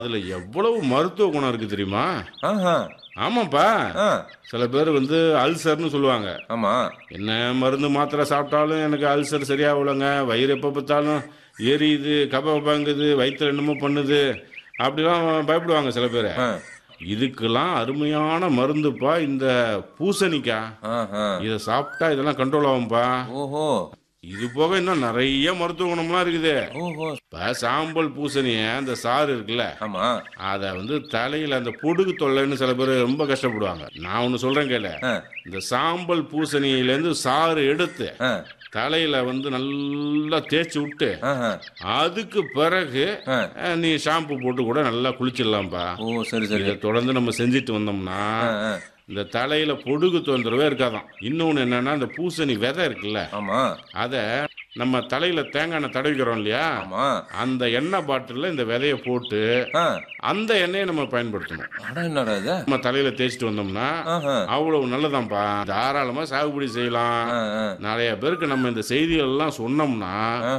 அதுல எவ்வளவு மருத்துவ குணம் இருக்கு தெரியுமா ஆஹா ஆமாப்பா ஆ சில பேர் வந்து அல்சர்னு சொல்லுவாங்க ஆமா என்ன மருந்து மாத்திரை சாப்பிட்டாலும் எனக்கு அல்சர் சரியாகலங்க வயிறு எப்போ பார்த்தாலும் எரியுது கப பாங்குது வயிற்றுல என்னமோ பண்ணுது அப்படிலாம் பயப்படுவாங்க சில பேர் ஆ இதுக்கெல்லாம் அருமையான மருந்துப்பா இந்த பூசணிக்காய் ஆஹா இதை சாப்பிட்டா இதெல்லாம் கண்ட்ரோல் ஆகும்பா ஓஹோ இது போக இன்னும் நிறைய மருத்துவ குணம்லாம் இருக்குது ஓஹோ இப்போ சாம்பல் பூசணிய அந்த சாறு இருக்குல்ல ஆமா அதை வந்து தலையில் அந்த பொடுகு தொல்லைன்னு சில பேர் ரொம்ப கஷ்டப்படுவாங்க நான் ஒன்று சொல்கிறேன் கேளு ஆ இந்த சாம்பல் பூசணியிலேருந்து சாறு எடுத்து ஆ தலையில வந்து நல்லா தேய்ச்சி விட்டு ஆஹா அதுக்கு பிறகு ஆ. அஹ், நீ ஷாம்பு போட்டு கூட நல்லா குளிச்சிடலாம்ப்பா ஓ சரி சரி இதை தொடர்ந்து நம்ம செஞ்சுட்டு வந்தோம்னா ஆ ஆ இந்த தலையில பொடுகு தொந்தரவே இருக்காதாம் இன்னொன்று என்னன்னா இந்த பூசணி விதை இருக்குல்ல ஆமா அதை நம்ம தலையில தேங்காய் எண்ணெய் தடவிக்கிறோம் இல்லையா ஆமா அந்த எண்ணெய் பாட்டிலில் இந்த விதையை போட்டு ஆ அந்த எண்ணெயை நம்ம பயன்படுத்தணும் அட என்னடா இது நம்ம தலையில தேய்ச்சிட்டு வந்தோம்னா ஆஹா அவ்வளவு நல்லதாம்ப்பா தாராளமா சாகுபடி செய்யலாம் ஆ ஆ நிறைய பேருக்கு நம்ம இந்த செய்திகள் எல்லாம் சொன்னோம்னா